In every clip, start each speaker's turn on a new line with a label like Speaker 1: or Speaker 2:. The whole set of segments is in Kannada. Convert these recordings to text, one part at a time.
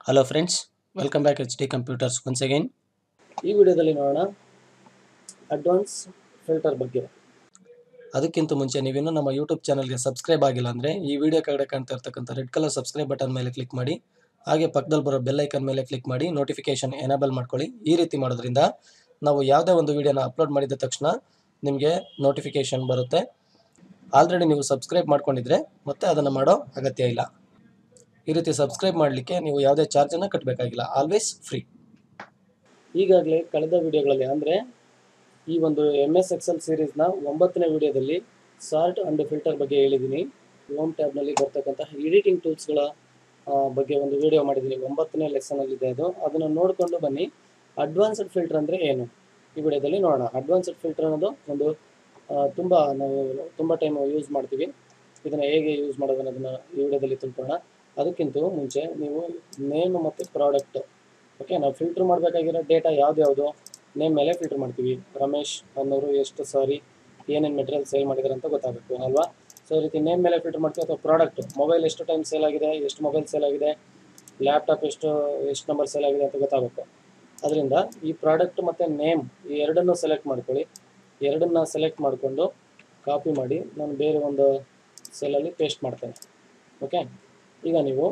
Speaker 1: hello friends welcome back H D computers once again
Speaker 2: ಈ ವಿಡಿಯೋದಲ್ಲಿ ನೋಡೋಣ ಅಡ್ವಾನ್ಸ್ ಫಿಲ್ಟರ್ ಬಗ್ಗೆ
Speaker 1: ಅದಕ್ಕಿಂತ ಮುಂಚೆ ನೀವಿನ್ನೂ ನಮ್ಮ ಯೂಟ್ಯೂಬ್ ಚಾನಲ್ಗೆ ಸಬ್ಸ್ಕ್ರೈಬ್ ಆಗಿಲ್ಲ ಅಂದರೆ ಈ ವಿಡಿಯೋ ಕೆಳಗಡೆ ಕಾಣ್ತಾ ಇರ್ತಕ್ಕಂಥ ರೆಡ್ ಕಲರ್ ಸಬ್ಸ್ಕ್ರೈಬ್ ಬಟನ್ ಮೇಲೆ ಕ್ಲಿಕ್ ಮಾಡಿ ಹಾಗೆ ಪಕ್ಕದಲ್ಲಿ ಬರೋ ಬೆಲ್ ಐಕನ್ ಮೇಲೆ ಕ್ಲಿಕ್ ಮಾಡಿ ನೋಟಿಫಿಕೇಶನ್ ಎನೇಬಲ್ ಮಾಡ್ಕೊಳ್ಳಿ ಈ ರೀತಿ ಮಾಡೋದ್ರಿಂದ ನಾವು ಯಾವುದೇ ಒಂದು ವಿಡಿಯೋನ ಅಪ್ಲೋಡ್ ಮಾಡಿದ ತಕ್ಷಣ ನಿಮಗೆ ನೋಟಿಫಿಕೇಶನ್ ಬರುತ್ತೆ ಆಲ್ರೆಡಿ ನೀವು ಸಬ್ಸ್ಕ್ರೈಬ್ ಮಾಡ್ಕೊಂಡಿದ್ರೆ ಮತ್ತೆ ಅದನ್ನು ಮಾಡೋ ಅಗತ್ಯ ಇಲ್ಲ ಈ ರೀತಿ ಸಬ್ಸ್ಕ್ರೈಬ್ ಮಾಡಲಿಕ್ಕೆ ನೀವು ಯಾವುದೇ ಚಾರ್ಜನ್ನು ಕಟ್ಟಬೇಕಾಗಿಲ್ಲ ಆಲ್ವೇಸ್ ಫ್ರೀ
Speaker 2: ಈಗಾಗಲೇ ಕಳೆದ ವಿಡಿಯೋಗಳಲ್ಲಿ ಅಂದರೆ ಈ ಒಂದು ಎಮ್ ಎಸ್ ಎಕ್ಸೆಲ್ ಸೀರೀಸ್ನ ಒಂಬತ್ತನೇ ವಿಡಿಯೋದಲ್ಲಿ ಸಾರ್ಟ್ ಅಂಡ್ ಫಿಲ್ಟರ್ ಬಗ್ಗೆ ಹೇಳಿದ್ದೀನಿ ಹೋಮ್ ಟ್ಯಾಬ್ನಲ್ಲಿ ಬರ್ತಕ್ಕಂತಹ ಎಡಿಟಿಂಗ್ ಟೂಲ್ಸ್ಗಳ ಬಗ್ಗೆ ಒಂದು ವಿಡಿಯೋ ಮಾಡಿದ್ದೀನಿ ಒಂಬತ್ತನೇ ಲೆಸನಲ್ಲಿದೆ ಅದು ಅದನ್ನು ನೋಡಿಕೊಂಡು ಬನ್ನಿ ಅಡ್ವಾನ್ಸ್ಡ್ ಫಿಲ್ಟರ್ ಅಂದರೆ ಏನು ಈ ವಿಡಿಯೋದಲ್ಲಿ ನೋಡೋಣ ಅಡ್ವಾನ್ಸ್ಡ್ ಫಿಲ್ಟರ್ ಅನ್ನೋದು ಒಂದು ತುಂಬ ನಾವು ತುಂಬ ಟೈಮ್ ಯೂಸ್ ಮಾಡ್ತೀವಿ ಇದನ್ನು ಹೇಗೆ ಯೂಸ್ ಮಾಡೋದು ಅನ್ನೋದನ್ನು ಈ ವಿಡಿಯೋದಲ್ಲಿ ತಿಳ್ಕೊಳ್ಳೋಣ ಅದಕ್ಕಿಂತ ಮುಂಚೆ ನೀವು ನೇಮ್ ಮತ್ತು ಪ್ರಾಡಕ್ಟ್ ಓಕೆ ನಾವು ಫಿಲ್ಟರ್ ಮಾಡಬೇಕಾಗಿರೋ ಡೇಟಾ ಯಾವ್ದು ನೇಮ್ ಮೇಲೆ ಫಿಲ್ಟರ್ ಮಾಡ್ತೀವಿ ರಮೇಶ್ ಅನ್ನೋರು ಎಷ್ಟು ಸಾರಿ ಏನೇನು ಮೆಟೀರಿಯಲ್ ಸೇಲ್ ಮಾಡಿದ್ದಾರೆ ಅಂತ ಗೊತ್ತಾಗಬೇಕು ಅಲ್ವಾ ಸೊ ಈ ರೀತಿ ನೇಮ್ ಮೇಲೆ ಫಿಲ್ಟರ್ ಮಾಡ್ತೀವಿ ಅಥವಾ ಪ್ರಾಡಕ್ಟ್ ಮೊಬೈಲ್ ಎಷ್ಟು ಟೈಮ್ ಸೇಲ್ ಆಗಿದೆ ಎಷ್ಟು ಮೊಬೈಲ್ ಸೇಲ್ ಆಗಿದೆ ಲ್ಯಾಪ್ಟಾಪ್ ಎಷ್ಟು ಎಷ್ಟು ನಂಬರ್ ಸೇಲ್ ಆಗಿದೆ ಅಂತ ಗೊತ್ತಾಗಬೇಕು ಅದರಿಂದ ಈ ಪ್ರಾಡಕ್ಟ್ ಮತ್ತು ನೇಮ್ ಈ ಎರಡನ್ನೂ ಸೆಲೆಕ್ಟ್ ಮಾಡ್ಕೊಳ್ಳಿ ಎರಡನ್ನ ಸೆಲೆಕ್ಟ್ ಮಾಡಿಕೊಂಡು ಕಾಪಿ ಮಾಡಿ ನಾನು ಬೇರೆ ಒಂದು ಸೆಲ್ಲಲ್ಲಿ ಪೇಸ್ಟ್ ಮಾಡ್ತೇನೆ ಓಕೆ ಈಗ ನೀವು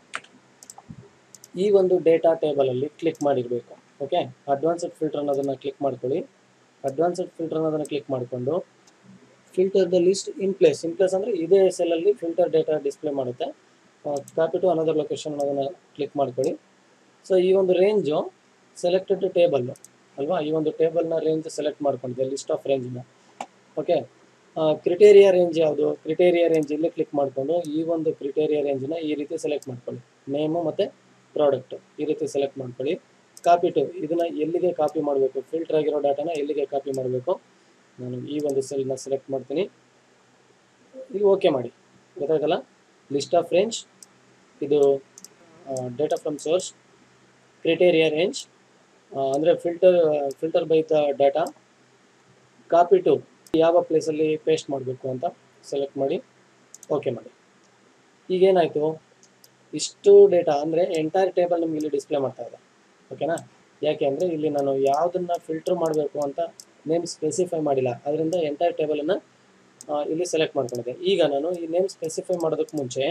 Speaker 2: ಈ ಒಂದು ಡೇಟಾ ಟೇಬಲಲ್ಲಿ ಕ್ಲಿಕ್ ಮಾಡಿರಬೇಕು ಓಕೆ ಅಡ್ವಾನ್ಸ್ಡ್ ಫಿಲ್ಟರ್ ಅನ್ನೋದನ್ನು ಕ್ಲಿಕ್ ಮಾಡ್ಕೊಳ್ಳಿ ಅಡ್ವಾನ್ಸ್ಡ್ ಫಿಲ್ಟರ್ ಅನ್ನೋದನ್ನು ಕ್ಲಿಕ್ ಮಾಡಿಕೊಂಡು filter the list in place in place ಅಂದರೆ ಇದೇ ಸೆಲ್ಲಲ್ಲಿ ಫಿಲ್ಟರ್ ಡೇಟಾ ಡಿಸ್ಪ್ಲೇ ಮಾಡುತ್ತೆ ಕಾಪಿ ಟು ಅನದರ್ ಲೊಕೇಶನ್ ಅನ್ನೋದನ್ನು ಕ್ಲಿಕ್ ಮಾಡ್ಕೊಳ್ಳಿ ಸೊ ಈ ಒಂದು ರೇಂಜು ಸೆಲೆಕ್ಟೆಡ್ ಟೇಬಲ್ಲು ಅಲ್ವಾ ಈ ಒಂದು ಟೇಬಲ್ನ ರೇಂಜ್ ಸೆಲೆಕ್ಟ್ ಮಾಡ್ಕೊಂಡಿದೆ ಲಿಸ್ಟ್ ಆಫ್ ರೇಂಜ್ನ ಓಕೆ ಕ್ರಿಟೇರಿಯಾ ರೇಂಜ್ ಯಾವುದು ಕ್ರಿಟೇರಿಯಾ ರೇಂಜ್ ಇಲ್ಲಿ ಕ್ಲಿಕ್ ಮಾಡಿಕೊಂಡು ಈ ಒಂದು ಕ್ರಿಟೇರಿಯಾ ರೇಂಜ್ನ ಈ ರೀತಿ ಸೆಲೆಕ್ಟ್ ಮಾಡ್ಕೊಳ್ಳಿ ನೇಮು ಮತ್ತು ಪ್ರಾಡಕ್ಟ್ ಈ ರೀತಿ ಸೆಲೆಕ್ಟ್ ಮಾಡ್ಕೊಳ್ಳಿ ಕಾಪಿ ಟು ಇದನ್ನು ಎಲ್ಲಿಗೆ ಕಾಪಿ ಮಾಡಬೇಕು ಫಿಲ್ಟರ್ ಆಗಿರೋ ಡಾಟಾನ ಎಲ್ಲಿಗೆ ಕಾಪಿ ಮಾಡಬೇಕು ನಾನು ಈ ಒಂದು ಸೆಲ್ನ ಸೆಲೆಕ್ಟ್ ಮಾಡ್ತೀನಿ ಇಲ್ಲಿ ಓಕೆ ಮಾಡಿ ಗೊತ್ತಾಯ್ತಲ್ಲ ಲಿಸ್ಟ್ ಆಫ್ ರೇಂಜ್ ಇದು data from source criteria range ಅಂದರೆ filter filter by the data copy to ಯಾವ ಪ್ಲೇಸಲ್ಲಿ ಪೇಸ್ಟ್ ಮಾಡಬೇಕು ಅಂತ ಸೆಲೆಕ್ಟ್ ಮಾಡಿ ಓಕೆ ಮಾಡಿ ಈಗೇನಾಯಿತು ಇಷ್ಟು ಡೇಟಾ ಅಂದರೆ ಎಂಟೈರ್ ಟೇಬಲ್ ನಿಮ್ಗೆ ಇಲ್ಲಿ ಡಿಸ್ಪ್ಲೇ ಮಾಡ್ತಾ ಇದೆ ಓಕೆನಾ ಯಾಕೆ ಅಂದರೆ ಇಲ್ಲಿ ನಾನು ಯಾವುದನ್ನು ಫಿಲ್ಟರ್ ಮಾಡಬೇಕು ಅಂತ ನೇಮ್ ಸ್ಪೆಸಿಫೈ ಮಾಡಿಲ್ಲ ಅದರಿಂದ ಎಂಟೈರ್ ಟೇಬಲನ್ನು ಇಲ್ಲಿ ಸೆಲೆಕ್ಟ್ ಮಾಡ್ಕೊಂಡಿದ್ದೆ ಈಗ ನಾನು ಈ ನೇಮ್ ಸ್ಪೆಸಿಫೈ ಮಾಡೋದಕ್ಕೆ ಮುಂಚೆ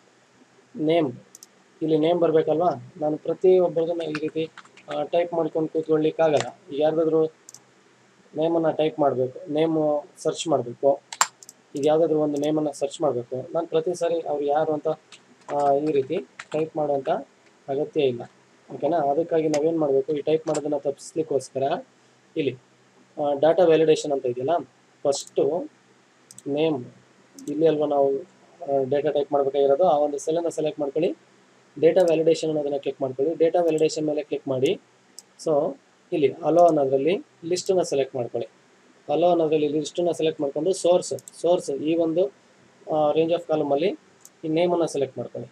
Speaker 2: ನೇಮ್ ಇಲ್ಲಿ ನೇಮ್ ಬರಬೇಕಲ್ವಾ ನಾನು ಪ್ರತಿಯೊಬ್ಬರದನ್ನು ಈ ರೀತಿ ಟೈಪ್ ಮಾಡ್ಕೊಂಡು ಕೂತ್ಕೊಳ್ಳಿಕ್ಕಾಗಲ್ಲ ಈಗ ಯಾರ್ದಾದ್ರು ನೇಮನ್ನು ಟೈಪ್ ಮಾಡಬೇಕು ನೇಮು ಸರ್ಚ್ ಮಾಡಬೇಕು ಈಗ ಯಾವುದಾದ್ರೂ ಒಂದು ನೇಮನ್ನು ಸರ್ಚ್ ಮಾಡಬೇಕು ನಾನು ಪ್ರತಿ ಸಾರಿ ಅವ್ರು ಯಾರು ಅಂತ ಈ ರೀತಿ ಟೈಪ್ ಮಾಡುವಂಥ ಅಗತ್ಯ ಇಲ್ಲ ಓಕೆನಾ ಅದಕ್ಕಾಗಿ ನಾವೇನು ಮಾಡಬೇಕು ಈ ಟೈಪ್ ಮಾಡೋದನ್ನು ತಪ್ಪಿಸ್ಲಿಕ್ಕೋಸ್ಕರ ಇಲ್ಲಿ ಡಾಟಾ ವ್ಯಾಲಿಡೇಷನ್ ಅಂತ ಇದೆಯಲ್ಲ ಫಸ್ಟು ನೇಮ್ ಇಲ್ಲಿ ಅಲ್ವಾ ನಾವು ಡೇಟಾ ಟೈಪ್ ಮಾಡಬೇಕಾಗಿರೋದು ಆ ಒಂದು ಸೆಲ್ಲನ್ನು ಸೆಲೆಕ್ಟ್ ಮಾಡ್ಕೊಳ್ಳಿ ಡೇಟಾ ವ್ಯಾಲಿಡೇಷನ್ ಅನ್ನೋದನ್ನು ಕ್ಲಿಕ್ ಮಾಡ್ಕೊಳ್ಳಿ ಡೇಟಾ ವ್ಯಾಲಿಡೇಷನ್ ಮೇಲೆ ಕ್ಲಿಕ್ ಮಾಡಿ ಸೊ ಇಲ್ಲಿ ಅಲೋ ಅನ್ನೋದರಲ್ಲಿ ಲಿಸ್ಟನ್ನು ಸೆಲೆಕ್ಟ್ ಮಾಡ್ಕೊಳ್ಳಿ ಅಲೋ ಅನ್ನೋದರಲ್ಲಿ ಲಿಸ್ಟನ್ನು ಸೆಲೆಕ್ಟ್ ಮಾಡ್ಕೊಂಡು ಸೋರ್ಸ್ ಸೋರ್ಸ್ ಈ ಒಂದು ರೇಂಜ್ ಆಫ್ ಕಾಲಮಲ್ಲಿ ಈ ನೇಮನ್ನು ಸೆಲೆಕ್ಟ್ ಮಾಡ್ಕೊಳ್ಳಿ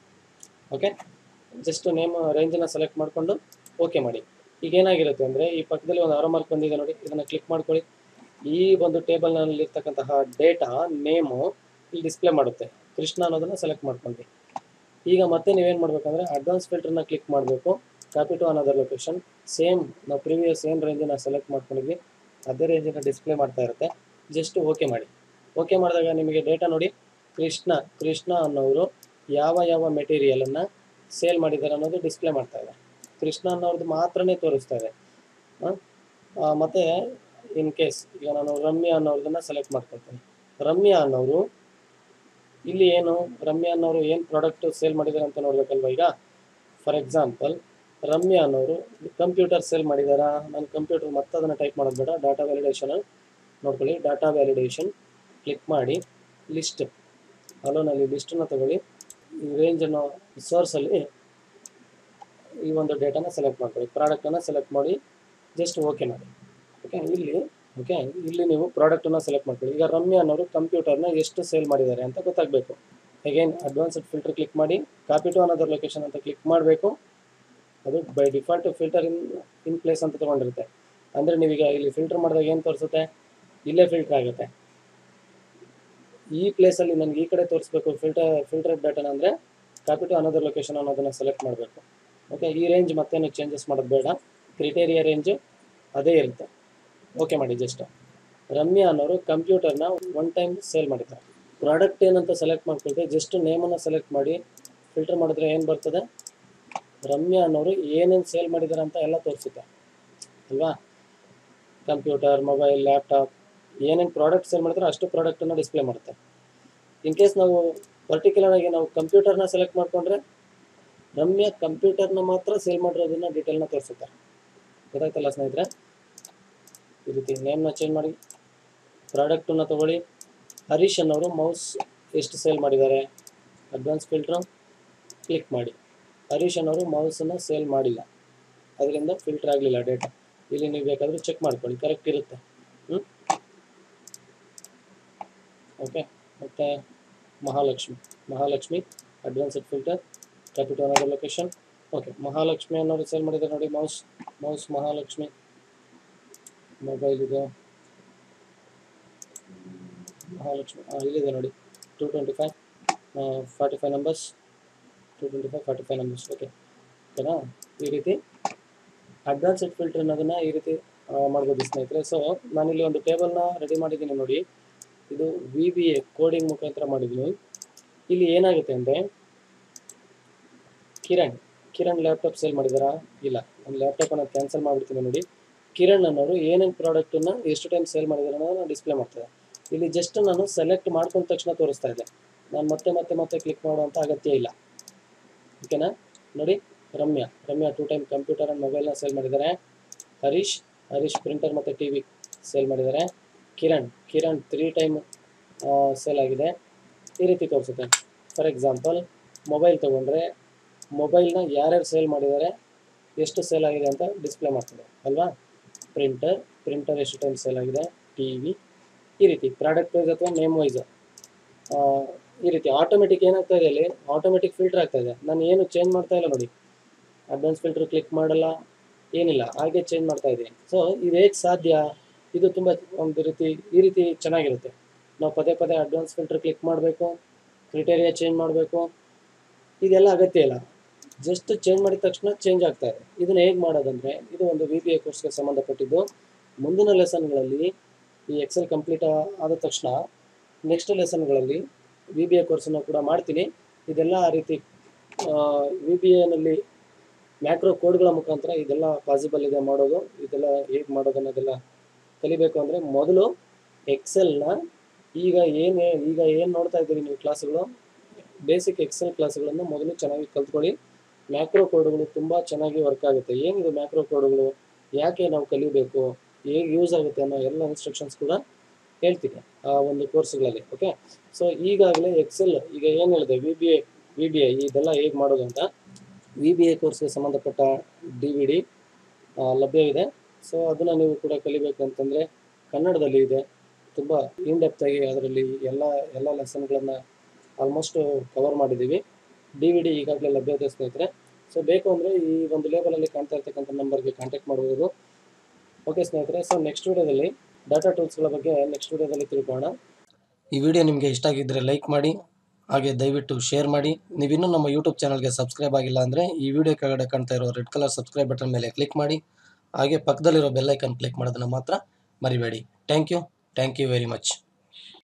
Speaker 2: ಓಕೆ ಜಸ್ಟ್ ನೇಮ್ ರೇಂಜನ್ನು ಸೆಲೆಕ್ಟ್ ಮಾಡಿಕೊಂಡು ಓಕೆ ಮಾಡಿ ಈಗ ಏನಾಗಿರುತ್ತೆ ಅಂದರೆ ಈ ಪಕ್ಕದಲ್ಲಿ ಒಂದು ಆರೋ ಮಾರ್ಕ್ ಬಂದಿದೆ ನೋಡಿ ಇದನ್ನು ಕ್ಲಿಕ್ ಮಾಡ್ಕೊಳ್ಳಿ ಈ ಒಂದು ಟೇಬಲ್ನಲ್ಲಿರ್ತಕ್ಕಂತಹ ಡೇಟಾ ನೇಮು ಇಲ್ಲಿ ಡಿಸ್ಪ್ಲೇ ಮಾಡುತ್ತೆ ಕೃಷ್ಣ ಅನ್ನೋದನ್ನು ಸೆಲೆಕ್ಟ್ ಮಾಡ್ಕೊಂಡ್ವಿ ಈಗ ಮತ್ತೆ ನೀವೇನು ಮಾಡಬೇಕಂದ್ರೆ ಅಡ್ವಾನ್ಸ್ ಫಿಲ್ಟರ್ನ ಕ್ಲಿಕ್ ಮಾಡಬೇಕು copy to another location same ನಾವು ಪ್ರೀವಿಯಸ್ ಏನು ರೇಂಜನ್ನು ಸೆಲೆಕ್ಟ್ ಮಾಡ್ಕೊಂಡಿದ್ವಿ ಅದೇ ರೇಂಜನ್ನು ಡಿಸ್ಪ್ಲೇ ಮಾಡ್ತಾ ಇರುತ್ತೆ ಜಸ್ಟ್ ಓಕೆ ಮಾಡಿ ಓಕೆ ಮಾಡಿದಾಗ ನಿಮಗೆ ಡೇಟಾ ನೋಡಿ ಕೃಷ್ಣ ಕೃಷ್ಣ ಅನ್ನೋರು ಯಾವ ಯಾವ ಮೆಟೀರಿಯಲನ್ನು ಸೇಲ್ ಮಾಡಿದ್ದಾರೆ ಅನ್ನೋದು ಡಿಸ್ಪ್ಲೇ ಮಾಡ್ತಾ ಇದೆ ಕೃಷ್ಣ ಅನ್ನೋರ್ದು ಮಾತ್ರನೇ ತೋರಿಸ್ತಾ ಇದೆ ಮತ್ತು ಇನ್ ಕೇಸ್ ಈಗ ನಾನು ರಮ್ಯಾ ಅನ್ನೋರ್ದನ್ನು ಸೆಲೆಕ್ಟ್ ಮಾಡ್ಕೊಳ್ತೀನಿ ರಮ್ಯಾ ಅನ್ನೋರು ಇಲ್ಲಿ ಏನು ರಮ್ಯಾ ಅನ್ನೋರು ಏನು ಪ್ರಾಡಕ್ಟ್ ಸೇಲ್ ಮಾಡಿದ್ದಾರೆ ಅಂತ ನೋಡ್ಬೇಕಲ್ವ ಈಗ ಫಾರ್ ಎಕ್ಸಾಂಪಲ್ ರಮ್ಯಾ ಅನ್ನೋರು ಕಂಪ್ಯೂಟರ್ ಸೇಲ್ ಮಾಡಿದಾರಾ ನಾನು ಕಂಪ್ಯೂಟರ್ ಮತ್ತೆ ಅದನ್ನು ಟೈಪ್ ಮಾಡೋದು ಬೇಡ ಡಾಟಾ ವ್ಯಾಲಿಡೇಷನ್ ನೋಡ್ಕೊಳ್ಳಿ ಡಾಟಾ ವ್ಯಾಲಿಡೇಷನ್ ಕ್ಲಿಕ್ ಮಾಡಿ ಲಿಸ್ಟ್ ಅಲೋನಲ್ಲಿ ಲಿಸ್ಟನ್ನು ತಗೊಳ್ಳಿ ಈ ರೇಂಜನ್ನು ಸೋರ್ಸಲ್ಲಿ ಈ ಒಂದು ಡೇಟಾನ ಸೆಲೆಕ್ಟ್ ಮಾಡ್ಕೊಳ್ಳಿ ಪ್ರಾಡಕ್ಟನ್ನು ಸೆಲೆಕ್ಟ್ ಮಾಡಿ ಜಸ್ಟ್ ಓಕೆ ಮಾಡಿ ಓಕೆ ಇಲ್ಲಿ ಓಕೆ ಇಲ್ಲಿ ನೀವು ಪ್ರಾಡಕ್ಟನ್ನು ಸೆಲೆಕ್ಟ್ ಮಾಡ್ಕೊಳ್ಳಿ ಈಗ ರಮ್ಯಾ ಅನ್ನೋರು ಕಂಪ್ಯೂಟರ್ನ ಎಷ್ಟು ಸೇಲ್ ಮಾಡಿದ್ದಾರೆ ಅಂತ ಗೊತ್ತಾಗಬೇಕು ಅಗೇನ್ ಅಡ್ವಾನ್ಸ್ಡ್ ಫಿಲ್ಟರ್ ಕ್ಲಿಕ್ ಮಾಡಿ ಕಾಪಿ ಟು ಅನದರ್ ಲೊಕೇಶನ್ ಅಂತ ಕ್ಲಿಕ್ ಮಾಡಬೇಕು ಅದು by default filter in in place ಅಂತ ತೊಗೊಂಡಿರುತ್ತೆ ಅಂದರೆ ನೀವೀಗ ಇಲ್ಲಿ ಫಿಲ್ಟರ್ ಮಾಡಿದಾಗ ಏನು ತೋರಿಸುತ್ತೆ ಇಲ್ಲೇ ಫಿಲ್ಟರ್ ಆಗುತ್ತೆ ಈ ಪ್ಲೇಸಲ್ಲಿ ನನಗೆ ಈ ಕಡೆ ತೋರಿಸ್ಬೇಕು ಫಿಲ್ಟರ್ ಫಿಲ್ಟರ್ ಡಾಟಾನ ಅಂದರೆ ಕಾಪಿ ಟು ಅನದರ್ ಲೊಕೇಶನ್ ಅನ್ನೋದನ್ನು ಸೆಲೆಕ್ಟ್ ಮಾಡಬೇಕು ಓಕೆ ಈ ರೇಂಜ್ ಮತ್ತೇನು ಚೇಂಜಸ್ ಮಾಡೋದು ಬೇಡ ಕ್ರಿಟೇರಿಯಾ ರೇಂಜ್ ಅದೇ ಇರುತ್ತೆ ಓಕೆ ಮಾಡಿ ಜಸ್ಟ್ ರಮ್ಯಾ ಅನ್ನೋರು ಕಂಪ್ಯೂಟರ್ನ ಒನ್ ಟೈಮ್ ಸೇಲ್ ಮಾಡಿದ್ದಾರೆ ಪ್ರಾಡಕ್ಟ್ ಏನಂತ ಸೆಲೆಕ್ಟ್ ಮಾಡ್ಕೊಳ್ತೀವಿ ಜಸ್ಟ್ ನೇಮನ್ನು ಸೆಲೆಕ್ಟ್ ಮಾಡಿ ಫಿಲ್ಟರ್ ಮಾಡಿದ್ರೆ ಏನು ಬರ್ತದೆ ರಮ್ಯಾ ಅನ್ನೋರು ಏನೇನು ಸೇಲ್ ಮಾಡಿದ್ದಾರೆ ಅಂತ ಎಲ್ಲ ತೋರಿಸುತ್ತೆ ಅಲ್ವಾ ಕಂಪ್ಯೂಟರ್ ಮೊಬೈಲ್ ಲ್ಯಾಪ್ಟಾಪ್ ಏನೇನು ಪ್ರಾಡಕ್ಟ್ ಸೇಲ್ ಮಾಡಿದ್ರೆ ಅಷ್ಟು ಪ್ರಾಡಕ್ಟನ್ನು ಡಿಸ್ಪ್ಲೇ ಮಾಡುತ್ತೆ ಇನ್ ಕೇಸ್ ನಾವು ಪರ್ಟಿಕ್ಯುಲರ್ ಆಗಿ ನಾವು ಕಂಪ್ಯೂಟರ್ನ ಸೆಲೆಕ್ಟ್ ಮಾಡಿಕೊಂಡ್ರೆ ರಮ್ಯಾ ಕಂಪ್ಯೂಟರ್ನ ಮಾತ್ರ ಸೇಲ್ ಮಾಡಿರೋದನ್ನ ಡೀಟೇಲ್ನ ತೋರಿಸುತ್ತೆ ಗೊತ್ತಾಯ್ತಲ್ಲ ಸ್ನೇಹಿತರೆ ಈ ರೀತಿ ನೇಮ್ನ ಚೇಂಜ್ ಮಾಡಿ ಪ್ರಾಡಕ್ಟನ್ನ ತಗೊಳ್ಳಿ ಹರೀಶ್ ಅನ್ನೋರು ಮೌಸ್ ಎಷ್ಟು ಸೇಲ್ ಮಾಡಿದ್ದಾರೆ ಅಡ್ವಾನ್ಸ್ ಫಿಲ್ಟ್ರು ಕ್ಲಿಕ್ ಮಾಡಿ ಹರೀಶ್ ಅನ್ನೋರು ಮೌಸನ್ನು ಸೇಲ್ ಮಾಡಿಲ್ಲ ಅದರಿಂದ ಫಿಲ್ಟರ್ ಆಗಲಿಲ್ಲ ಡೇಟಾ ಇಲ್ಲಿ ನೀವು ಬೇಕಾದರೂ ಚೆಕ್ ಮಾಡ್ಕೊಳ್ಳಿ ಕರೆಕ್ಟ್ ಇರುತ್ತೆ ಹ್ಞೂ ಓಕೆ ಮತ್ತು Mahalakshmi Mahalakshmi advanced filter capital ಅನ್ನೋದು ಲೊಕೇಶನ್ ಓಕೆ ಮಹಾಲಕ್ಷ್ಮಿ ಅನ್ನೋರು ಸೇಲ್ ಮಾಡಿದ್ದಾರೆ ನೋಡಿ ಮೌಸ್ ಮೌಸ್ ಮಹಾಲಕ್ಷ್ಮಿ ಮೊಬೈಲ್ ಇದೆ ಮಹಾಲಕ್ಷ್ಮಿ ಹಾಂ ಇಲ್ಲಿದೆ ನೋಡಿ two twenty five forty five numbers two twenty five forty five numbers okay ಓಕೆನಾ ಈ ರೀತಿ ಅಡ್ವಾನ್ಸ್ಡ್ ಫಿಲ್ಟರ್ ಅನ್ನೋದನ್ನ ಈ ರೀತಿ ಆ, ಮಾಡ್ಬೋದು ಸ್ನೇಹಿತರೆ ಸೊ ನಾನಿಲ್ಲಿ ಒಂದು ಟೇಬಲ್ನ ರೆಡಿ ಮಾಡಿದ್ದೀನಿ ನೋಡಿ ಇದು ವಿ ಬಿ ಎ ಕೋಡಿಂಗ್ ಮುಖಾಂತರ ಮಾಡಿದ್ದೀನಿ ಇಲ್ಲಿ ಏನಾಗುತ್ತೆ ಅಂದರೆ ಕಿರಣ್ ಕಿರಣ್ ಲ್ಯಾಪ್ಟಾಪ್ ಸೇಲ್ ಮಾಡಿದಾರಾ ಇಲ್ಲ ಒಂದು ಲ್ಯಾಪ್ಟಾಪನ್ನು ಕ್ಯಾನ್ಸಲ್ ಮಾಡಿಬಿಡ್ತೀನಿ ನೋಡಿ ಕಿರಣ್ ಅನ್ನೋರು ಏನೇನು ಪ್ರಾಡಕ್ಟನ್ನು ಎಷ್ಟು ಟೈಮ್ ಸೇಲ್ ಮಾಡಿದಾರೆ ಅನ್ನೋದನ್ನ ಡಿಸ್ಪ್ಲೇ ಮಾಡ್ತದೆ ಇಲ್ಲಿ ಜಸ್ಟ್ ನಾನು ಸೆಲೆಕ್ಟ್ ಮಾಡ್ಕೊಂಡ ತಕ್ಷಣ ತೋರಿಸ್ತಾ ಇದೆ ನಾನು ಮತ್ತೆ ಮತ್ತೆ ಮತ್ತೆ ಕ್ಲಿಕ್ ಮಾಡುವಂಥ ಅಗತ್ಯ ಇಲ್ಲ ಓಕೆನಾ ನೋಡಿ Ramya Ramya two time computer and ಮೊಬೈಲ್ನ ಸೇಲ್ ಮಾಡಿದ್ದಾರೆ ಹರೀಶ್ ಹರೀಶ್ ಪ್ರಿಂಟರ್ ಮತ್ತು ಟಿ ವಿ ಸೇಲ್ ಮಾಡಿದ್ದಾರೆ Kiran Kiran three time sale ಆಗಿದೆ ಈ ರೀತಿ ತೋರಿಸುತ್ತೆ ಫಾರ್ ಎಕ್ಸಾಂಪಲ್ ಮೊಬೈಲ್ ತೊಗೊಂಡ್ರೆ ಮೊಬೈಲ್ನ ಯಾರ್ಯಾರು ಸೇಲ್ ಮಾಡಿದ್ದಾರೆ ಎಷ್ಟು ಸೇಲ್ ಆಗಿದೆ ಅಂತ ಡಿಸ್ಪ್ಲೇ ಮಾಡ್ತದೆ ಅಲ್ವಾ ಪ್ರಿಂಟರ್ ಪ್ರಿಂಟರ್ ಎಷ್ಟು ಟೈಮ್ ಸೇಲ್ ಆಗಿದೆ ಟಿ ವಿ ಈ ರೀತಿ ಪ್ರಾಡಕ್ಟ್ ವೈಸ್ ಅಥವಾ ನೇಮ್ ವೈಸ್ ಈ ರೀತಿ ಆಟೋಮೆಟಿಕ್ ಏನಾಗ್ತಾ ಇದೆ ಇಲ್ಲಿ ಆಟೋಮೆಟಿಕ್ ಫಿಲ್ಟರ್ ಆಗ್ತಾ ಇದೆ ನಾನು ಏನು ಚೇಂಜ್ ಮಾಡ್ತಾ ಇಲ್ಲ ನೋಡಿ ಅಡ್ವಾನ್ಸ್ ಫಿಲ್ಟರ್ ಕ್ಲಿಕ್ ಮಾಡಲ್ಲ ಏನಿಲ್ಲ ಹಾಗೆ ಚೇಂಜ್ ಮಾಡ್ತಾ ಇದ್ದೀನಿ ಸೊ ಇದು ಹೇಗೆ ಸಾಧ್ಯ ಇದು ತುಂಬ ಒಂದು ರೀತಿ ಈ ರೀತಿ ಚೆನ್ನಾಗಿರುತ್ತೆ ನಾವು ಪದೇ ಪದೇ ಅಡ್ವಾನ್ಸ್ ಫಿಲ್ಟರ್ ಕ್ಲಿಕ್ ಮಾಡಬೇಕು ಕ್ರಿಟೇರಿಯಾ ಚೇಂಜ್ ಮಾಡಬೇಕು ಇದೆಲ್ಲ ಅಗತ್ಯ ಇಲ್ಲ ಜಸ್ಟ್ ಚೇಂಜ್ ಮಾಡಿದ ತಕ್ಷಣ ಚೇಂಜ್ ಆಗ್ತಾ ಇದೆ ಇದನ್ನು ಹೇಗೆ ಮಾಡೋದಂದರೆ ಇದು ಒಂದು ವಿ ಬಿ ಎ ಕೋರ್ಸ್ಗೆ ಸಂಬಂಧಪಟ್ಟಿದ್ದು ಮುಂದಿನ ಲೆಸನ್ಗಳಲ್ಲಿ ಈ ಎಕ್ಸೆಲ್ ಕಂಪ್ಲೀಟ್ ಆದ ತಕ್ಷಣ ನೆಕ್ಸ್ಟ್ ಲೆಸನ್ಗಳಲ್ಲಿ ವಿ ಬಿ ಎ ಕೋರ್ಸನ್ನು ಕೂಡ ಮಾಡ್ತೀನಿ ಇದೆಲ್ಲ ಆ ರೀತಿ ವಿ ಬಿ ಎನಲ್ಲಿ ಮ್ಯಾಕ್ರೋ ಕೋಡ್ಗಳ ಮುಖಾಂತರ ಇದೆಲ್ಲ ಪಾಸಿಬಲ್ ಇದೆ ಮಾಡೋದು ಇದೆಲ್ಲ ಹೇಗೆ ಮಾಡೋದು ಅನ್ನೋದೆಲ್ಲ ಕಲಿಬೇಕು ಅಂದರೆ ಮೊದಲು ಎಕ್ಸೆಲ್ನ ಈಗ ಏನು ಈಗ ಏನು ನೋಡ್ತಾ ಇದ್ದೀರಿ ನೀವು ಕ್ಲಾಸ್ಗಳು ಬೇಸಿಕ್ ಎಕ್ಸೆಲ್ ಕ್ಲಾಸ್ಗಳನ್ನು ಮೊದಲು ಚೆನ್ನಾಗಿ ಕಲ್ತ್ಕೊಳ್ಳಿ ಮ್ಯಾಕ್ರೋ ಕೋಡ್ಗಳು ತುಂಬ ಚೆನ್ನಾಗಿ ವರ್ಕ್ ಆಗುತ್ತೆ ಏನಿದು ಮ್ಯಾಕ್ರೋ ಕೋಡ್ಗಳು ಯಾಕೆ ನಾವು ಕಲಿಬೇಕು ಹೇಗೆ ಯೂಸ್ ಆಗುತ್ತೆ ಅನ್ನೋ ಎಲ್ಲ ಇನ್ಸ್ಟ್ರಕ್ಷನ್ಸ್ ಕೂಡ ಹೇಳ್ತೀನಿ ಆ ಒಂದು ಕೋರ್ಸ್ಗಳಲ್ಲಿ ಓಕೆ ಸೊ ಈಗಾಗಲೇ ಎಕ್ಸೆಲ್ ಈಗ ಏನು ಹೇಳಿದೆ V B A V B I ಇದೆಲ್ಲ ಹೇಗೆ ಮಾಡೋದು ಅಂತ ವಿ ಬಿ ಎ ಕೋರ್ಸ್ಗೆ ಸಂಬಂಧಪಟ್ಟ ಡಿ ವಿ ಡಿ ಲಭ್ಯವಿದೆ ಸೊ ಅದನ್ನು ನೀವು ಕೂಡ ಕಲಿಬೇಕು ಅಂತಂದರೆ ಕನ್ನಡದಲ್ಲಿ ಇದೆ ತುಂಬ ಇನ್ ಡೆಪ್ತಾಗಿ ಅದರಲ್ಲಿ ಎಲ್ಲ ಎಲ್ಲ ಲೆಸನ್ಗಳನ್ನು ಆಲ್ಮೋಸ್ಟ್ ಕವರ್ ಮಾಡಿದ್ದೀವಿ ಡಿ ವಿ ಡಿ ಈಗಾಗಲೇ ಲಭ್ಯತೆ ಸ್ನೇಹಿತರೆ ಸೊ ಬೇಕು ಅಂದರೆ ಈ ಒಂದು ಲೇಬಲಲ್ಲಿ ಕಾಣ್ತಾ ಇರ್ತಕ್ಕಂಥ ನಂಬರ್ಗೆ ಕಾಂಟ್ಯಾಕ್ಟ್ ಮಾಡ್ಬೋದು ಓಕೆ ಸ್ನೇಹಿತರೆ ಸೊ ನೆಕ್ಸ್ಟ್ ವಿಡಿಯೋದಲ್ಲಿ ಡಾಟಾ ಟೂಲ್ಸ್ಗಳ ಬಗ್ಗೆ ನೆಕ್ಸ್ಟ್ ವಿಡಿಯೋದಲ್ಲಿ ತಿಳ್ಕೊಳ್ಳೋಣ
Speaker 1: ಈ ವಿಡಿಯೋ ನಿಮಗೆ ಇಷ್ಟ ಆಗಿದ್ದರೆ ಲೈಕ್ ಮಾಡಿ ಹಾಗೆ ದಯವಿಟ್ಟು ಶೇರ್ ಮಾಡಿ ನೀವಿನ್ನೂ ನಮ್ಮ ಯೂಟ್ಯೂಬ್ ಚಾನಲ್ಗೆ ಸಬ್ಸ್ಕ್ರೈಬ್ ಆಗಿಲ್ಲ ಅಂದರೆ ಈ ವಿಡಿಯೋ ಕೆಳಗಡೆ ಕಾಣ್ತಾ ಇರೋ ರೆಡ್ ಕಲರ್ ಸಬ್ಸ್ಕ್ರೈಬ್ ಬಟನ್ ಮೇಲೆ ಕ್ಲಿಕ್ ಮಾಡಿ ಹಾಗೆ ಪಕ್ಕದಲ್ಲಿರೋ ಬೆಲ್ಲೈಕನ್ ಕ್ಲಿಕ್ ಮಾಡೋದನ್ನು ಮಾತ್ರ ಮರಿಬೇಡಿ thank you thank you very much